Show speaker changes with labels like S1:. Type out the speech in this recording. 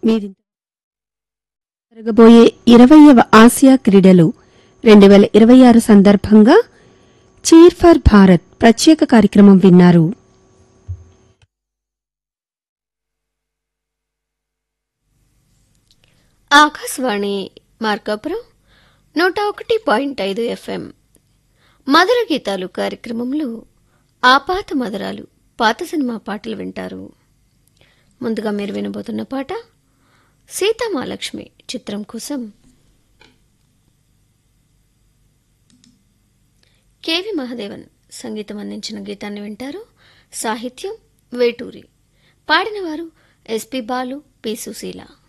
S1: మీరి జరగబోయే ఇరవయవ ఆసియా క్రీడలు రెండు వేల ఇరవై ఆరు సందర్భంగా చీర్ ఫర్ భారత్ ప్రత్యేక కార్యక్రమం విన్నారు
S2: ఆకాశవాణి మార్కాపురం నూట ఒకటి పాయింట్ ఐదు ఎఫ్ఎం మధుర గీతాలు కార్యక్రమంలో ఆపాత మధురాలు పాత సినిమా పాటలు వింటారు ముందుగా మీరు వినబోతున్న పాట సీతామాలక్ష్మి చిత్రం కోసం కేవి మహాదేవన్ సంగీతం అందించిన గీతాన్ని వింటారు సాహిత్యం వేటూరి పాడినవారు ఎస్పి బాలు పి సుశీల